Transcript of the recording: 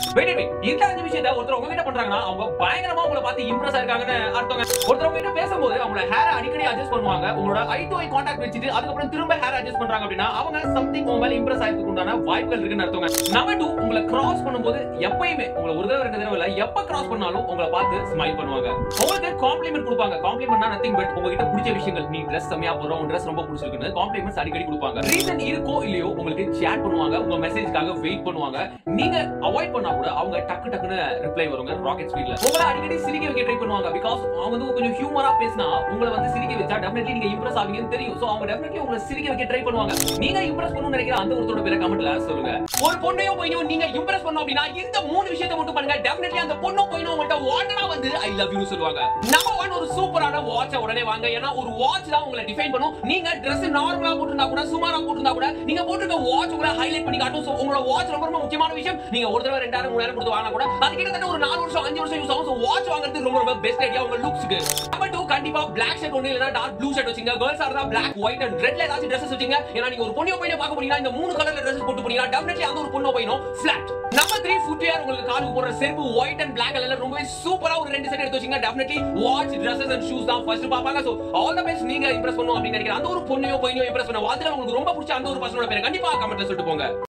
wait wait இந்த அஞ்சு விஷயத்தை ஒருத்தர் உங்ககிட்ட பண்றாங்கன்னா அவங்க பயங்கரமா உங்களை பார்த்து இம்ப்ரெஸ் ஆயிருக்காங்கன்னு அர்த்தங்க ஒருத்தர் உங்ககிட்ட பேசும்போது அவங்களோட ஹேர் அடிக்கடி அட்ஜஸ்ட் பண்ணுவாங்க உங்களோட ஐ டு ஐ கான்டாக்ட் வச்சுட்டு அதுக்கப்புறம் திரும்ப ஹேர் அட்ஜஸ்ட் பண்றாங்க அப்படின்னா அவங்க சம்திங் உங்க மேல இம்ப்ரெஸ் ஆயிருக்கு உண்டான வாய்ப்புகள் இருக்குன்னு அர்த்தங்க நம்பர் டூ உங்களை கிராஸ் பண்ணும்போது எப்பயுமே உங்களை ஒரு தடவை ரெண்டு தடவை இல்ல எப்ப கிராஸ் பண்ணாலும் உங்களை பார்த்து ஸ்மைல் பண்ணுவாங்க உங்களுக்கு காம்ப்ளிமெண்ட் கொடுப்பாங்க காம்ப்ளிமெண்ட்னா நத்திங் பட் உங்ககிட்ட பிடிச்ச விஷயங்கள் நீ ட்ரெஸ் செம்மையா போறோம் உன் ட்ரெஸ் ரொம்ப பிடிச்சிருக்குன்னு காம்ப்ளிமெண்ட்ஸ் அடிக்கடி கொடுப்பாங்க ரீசன் இருக்கோ இல்லையோ உங்களுக்கு சேட் பண்ணுவாங்க உங்க மெசேஜ்க்காக வெயிட் பண்ணுவாங்க நீங்க அவாய்ட் பண்ணா கூட அவங்க டக்கு டக்குன்னு ரிப்ளை வருங்க ராக்கெட் ஸ்பீட்ல உங்களை அடிக்கடி சிரிக்க வைக்க ட்ரை பண்ணுவாங்க பிகாஸ் அவங்க வந்து கொஞ்சம் ஹியூமரா பேசினா உங்களை வந்து சிரிக்க வச்சா டெஃபினெட்லி நீங்க இம்ப்ரெஸ் ஆவீங்கன்னு தெரியும் சோ அவங்க டெஃபினெட்லி உங்களை சிரிக்க வைக்க ட்ரை பண்ணுவாங்க நீங்க இம்ப்ரெஸ் பண்ணணும்னு நினைக்கிற அந்த ஒருத்தரோட பேரை கமெண்ட்ல சொல்லுங்க ஒரு பொண்ணையோ பையனோ நீங்க இம்ப்ரெஸ் பண்ணணும் அப்படின்னா இந்த மூணு விஷயத்தை மட்டும் பண்ணுங்க டெஃபினெட்லி அந்த பொண்ணோ பையனோ உங்கள்ட்ட வாண்டடா வந்து ஐ லவ் யூ சொல்லுவாங்க நம்பர் ஒன் ஒரு சூப்பரான வாட்ச உடனே வாங்க ஏன்னா ஒரு வாட்ச் தான் உங்களை டிஃபைன் பண்ணும் நீங்க Dress நார்மலா போட்டிருந்தா கூட சுமாரா போட்டிருந்தா கூட நீங்க போட்டிருக்க வாட்ச் உங்களை ஹைலைட் பண்ணி காட்டும் So, உங்களோட வாட்ச் ரொம்ப ரொம்ப முக்கியமான விஷயம் நீங்க ஒரு தடவை ரெண்டாயிரம் மூணாயிரம் கொடுத்து வாங்கினா கூட அது கிட்டத்தட்ட ஒரு நாலு வருஷம் அஞ்சு வருஷம் யூஸ் ஆகும் வாட்ச் வாங்குறது ரொம்ப ரொம்ப பெஸ்ட் ஐடியா உங்க லுக்ஸ்க்கு நம்பர் டூ கண்டிப்பா பிளாக் ஷர்ட் ஒண்ணு இல்லனா டார்க் ப்ளூ ஷர்ட் வச்சுங்க girls or black white and ரெட்ல ஏதாச்சும் ட்ரெஸ்ஸஸ் வச்சுங்க ஏன்னா நீங்க ஒரு பொண்ணியோ பையனை பார்க்க போறீங்கன்னா இந்த மூணு கலர்ல ட்ரெஸ் போட்டு போறீங்கன்னா டெஃபினெட்லி அந்த ஒரு பொண்ணோ பையனோ ஃபிளாட் நம்பர் த்ரீ ஃபுட்வேர் உங்களுக்கு காலுக்கு போடுற செருப்பு ஒயிட் அண்ட் பிளாக் கலர்ல ரொம்பவே சூப்பரா ஒரு ரெண்டு செட் எடுத்து வச்சீங்க definitely watch dresses and shoes தான் ஃபர்ஸ்ட் பாப்பாங்க சோ ஆல் தி பெஸ்ட் நீங்க இம்ப்ரெஸ் பண்ணணும் அப்படின்னு நினைக்கிற அந்த ஒரு பொண்ணையோ பையனையோ இம்ப்ரெஸ் பண்ண அதுல உங்களுக்கு ரொம்ப பிடிச்ச அந்த ஒரு பர்சனோட பேரை கண்டிப்பா கமெண்ட்ல சொல்லிட்டு போங்க